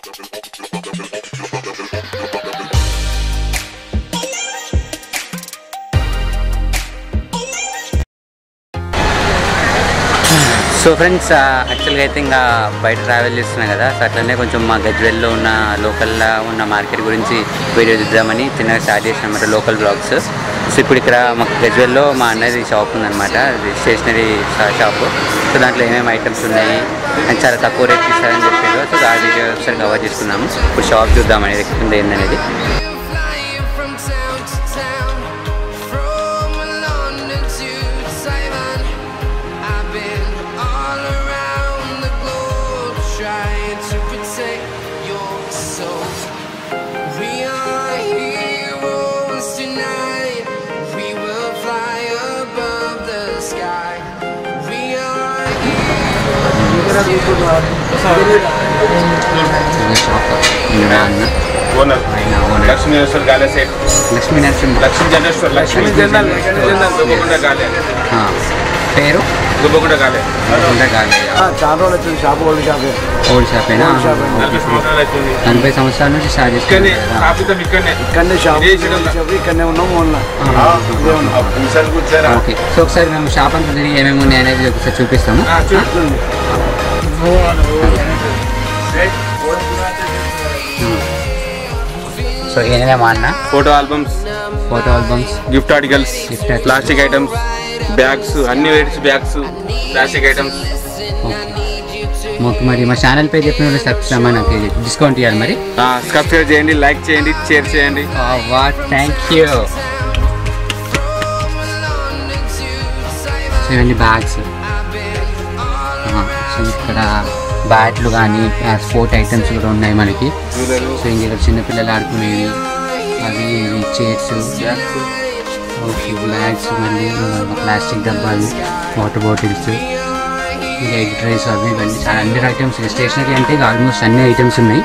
So friends యాక్చువల్గా అయితే ఇంకా బయట ట్రావెల్ చేస్తున్నాం కదా సో అట్లనే కొంచెం మా గజ్వెల్లో ఉన్న లోకల్లో ఉన్న మార్కెట్ గురించి వీడియో చూద్దామని చిన్నగా స్టార్ట్ చేసినాం అన్నమాట లోకల్ బ్లాగ్స్ సో ఇప్పుడు ఇక్కడ మాకు గజ్వెల్లో మా అన్నది షాప్ ఉందన్నమాట అది స్టేషనరీ షాప్ సో దాంట్లో ఏమేమి ఐటమ్స్ ఉన్నాయి అండ్ చాలా తక్కువ రేట్ ఇస్తారని చెప్పారు సో ఆ వీడియో ఒకసారి కవర్ చేసుకున్నాము ఇప్పుడు షాప్ చూద్దామని ఎక్కడ ఏందనేది Flying from town to town, from London to Taiwan. I've been all around the globe trying to protect your soul. We are heroes tonight. We will fly above the sky. We are shop అన్న owner ఆయన owner Lakshmi Nareshwar గాలే సేట్ Lakshmi Narasimha Lakshmi Janeshwar Lakshmi general Dubbagunda గాలే ఆ, పేరు దుబ్బగుండ గాలే గాలయ్య చాలా రోజులు వచ్చింది షాప్ ఓల్డ్ షాపే ఓల్డ్ షాపేనా నలభై సంవత్సరాలు అవుతుంది నలభై సంవత్సరాల నుంచి స్టార్ట్ ఇక్కడనే చేసుకున్నాం స్థాపితం ఇక్కడనే ఇక్కడనే షాప్ ఇదే ఇక్కడ షాప్ ఇక్కడనే ఉన్నాం ఓన్లా విశాల్ కూర్చారా ఓకే సో ఒకసారి మేము షాప్ అంతా తిరిగి ఏమేమి ఉన్నాయి అనేది ఒకసారి చూపిస్తాము చూడండి సో ఏదైనా మా అన్న photo albums photo albums gift articles Gift articles. Plastic items bags అన్ని varieties bags plastic items okay మరి మా ఛానల్ పేరు చెప్పిన వాళ్ళు సబ్స్క్రైబ్ నాకు డిస్కౌంట్ ఇవ్వాలి మరి సబ్స్క్రైబ్ చేయండి లైక్ చేయండి షేర్ చేయండి వా థ్యాంక్ యూ సో ఇవన్నీ బ్యాగ్స్ సో ఇక్కడ బ్యాట్లు కానీ స్పోర్ట్ ఐటమ్స్ కూడా ఉన్నాయి మనకి సో ఇంక ఇక్కడ చిన్నపిల్లలు ఆడుకునేవి అవి ఇవి చైర్స్ ఓకే బ్యాగ్స్ మళ్ళీ ప్లాస్టిక్ డబ్బాలు వాటర్ బాటిల్స్ ఇంకా ఎగ్ రైస్ అవి ఇవన్నీ చాలా అన్ని ఐటమ్స్ స్టేషనరీ అంటే ఆల్మోస్ట్ అన్ని ఐటమ్స్ ఉన్నాయి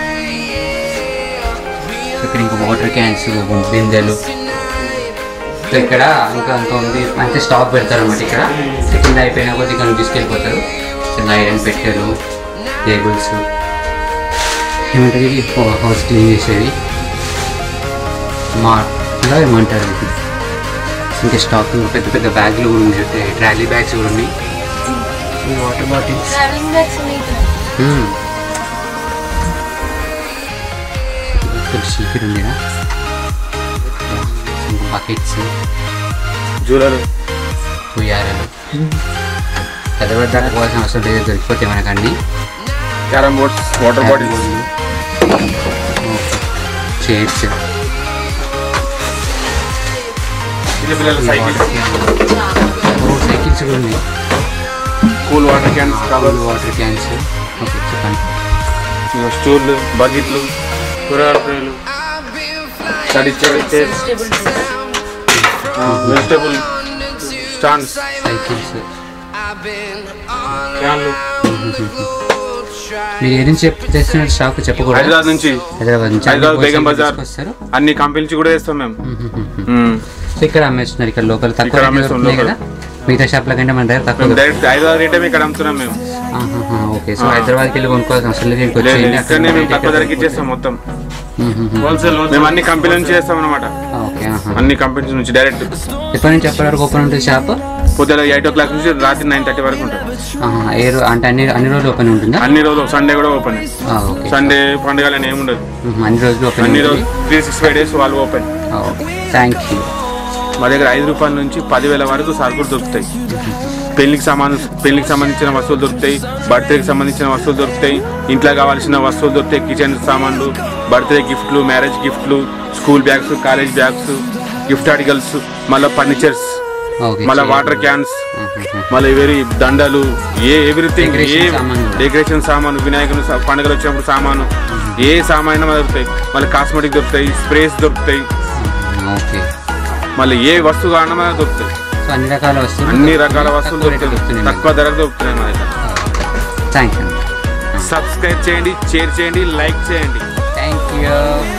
సో ఇక్కడ ఇంకా వాటర్ క్యాన్స్ బిందెలు సో ఇక్కడ ఇంకా ఇంకా ఉంది అంటే స్టాక్ పెడతారు అన్నమాట ఇక్కడ సో కింద అయిపోయినా కొద్ది ఇక్కడ తీసుకెళ్ళిపోతారు చిన్న ఐరన్ పెట్టెలు టేబుల్స్ ఏమంటారు ఇది హౌస్ క్లీన్ చేసేది మా అలా ఏమంటారు ఇది ఇంకా స్టాక్ పెద్ద పెద్ద బ్యాగులు కూడా ఉన్నాయి ట్రాలీ బ్యాగ్స్ కూడా ఉన్నాయి వాటర్ బాటిల్స్ ట్రావెలింగ్ బ్యాగ్స్ ఉన్నాయి ఇక్కడ. ఇక్కడ సీక్రెట్ ఉందిరా బకెట్స్ జ్యువెలరీ ఉయ్యారలు పెద్ద పెద్ద దాకా పోవాల్సిన అవసరం లేదు దొరికిపోతే మనకండి carrom boards water bottles chairs చిన్నపిల్లల సైకిల్స్ సైకిల్స్ కూడా ఉన్నాయి cool water cans cover water cans okay చెప్పండి స్టూళ్ళు బకెట్లు కూరగాయల ట్రేలు study chairs vegetable stands cycles క్యాన్లు మీరు ఏం చెప్ చేస్తున్న షాప్ చెప్పకూడదు హైదరాబాద్ నుంచి హైదరాబాద్ నుంచి హైదరాబాద్ బేగం బజార్ వస్తారు అన్ని కంపెనీ నుంచి కూడా వేస్తాం మేము మ్మ్. సో ఇక్కడ అమ్మేస్తున్నారు ఇక్కడ లోకల్ తక్కువ ఇక్కడ రేట్లు అమ్మేస్తాం దొరుకుతున్నాయి కదా లోకల్. మిగతా షాప్ల కంటే మన దగ్గర తక్కువ మేము డైరెక్ట్ హైదరాబాద్ రేటే ఇక్కడ అమ్ముతున్నాం మేము ఆహాహా, ఓకే సో ఆ. హైదరాబాద్కి వెళ్ళి కొనుక్కోవాల్సిన అవసరం లేదు ఇక్కడికి లేదు, వచ్చేయండి ఇక్కడనే మేము తక్కువ ధరకి ఇచ్చేస్తాం మొత్తం హోల్సేల్ మేము అన్ని కంపెనీ నుంచి చేస్తాం అనమాట ఓకే ఆహా. అన్ని కంపెనీస్ నుంచి డైరెక్ట్ ఎప్పటి నుంచి ఎప్పటి వరకు ఓపెన్ ఉంటుంది షాప్ పొద్దున ఎయిట్ ఓ క్లాక్ నుంచి రాత్రి నైన్ థర్టీ వరకు ఉంటుంది ఆహా, ఏ రో అంటే అన్ని అన్ని రోజులు ఓపెన్ ఉంటుందా అన్ని రోజులు సండే కూడా ఓపెన్ ఆ, ఓకే సండే పండుగలు అని ఏమి ఉండదు మ్మ్, అన్ని రోజులు ఓపెన్ అన్ని రోజులు త్రీ సిక్స్ ఫైవ్ డేస్ వాళ్ళు ఓపెన్ థ్యాంక్ యూ మా దగ్గర ఐదు రూపాయల నుంచి పదివేల వరకు సరుకులు దొరుకుతాయి పెళ్లికి సంబంధ పెళ్లికి సంబంధించిన వస్తువులు దొరుకుతాయి బర్త్డేకి సంబంధించిన వస్తువులు దొరుకుతాయి ఇంట్లో కావాల్సిన వస్తువులు దొరుకుతాయి కిచెన్ సామాన్లు బర్త్డే గిఫ్ట్లు మ్యారేజ్ గిఫ్ట్లు school bags college bags gift articles మళ్ళీ ఫర్నిచర్స్ ఓకే మళ్ళీ వాటర్ క్యాన్స్ ఆహాహా. మళ్ళీ వెరీ దండలు ఏ ఎవ్రీథింగ్ ఏ Decoration సామాన్లు కూడా. డెకరేషన్ సామాను వినాయకుని సా- పండుగలు వచ్చినప్పుడు సామాను ఏ సామాన్ అయినా దొరుకుతాయి మళ్ళీ కాస్మెటిక్ దొరుకుతాయి స్ప్రేస్ దొరుకుతాయి ఓకే మళ్ళీ ఏ వస్తువు కావాలన్నా మనకు దొరుకుతాయి సో అన్ని రకాల వస్తువులు అన్ని రకాల వస్తువులు తక్కువ రేటుకి దొరుకుతాయి దొరుకుతున్నాయి తక్కువ ధరకు దొరుకుతున్నాయి మా దగ్గర థ్యాంక్ యూ సబ్స్క్రైబ్ చేయండి షేర్ చేయండి లైక్ చేయండి థ్యాంక్ యూ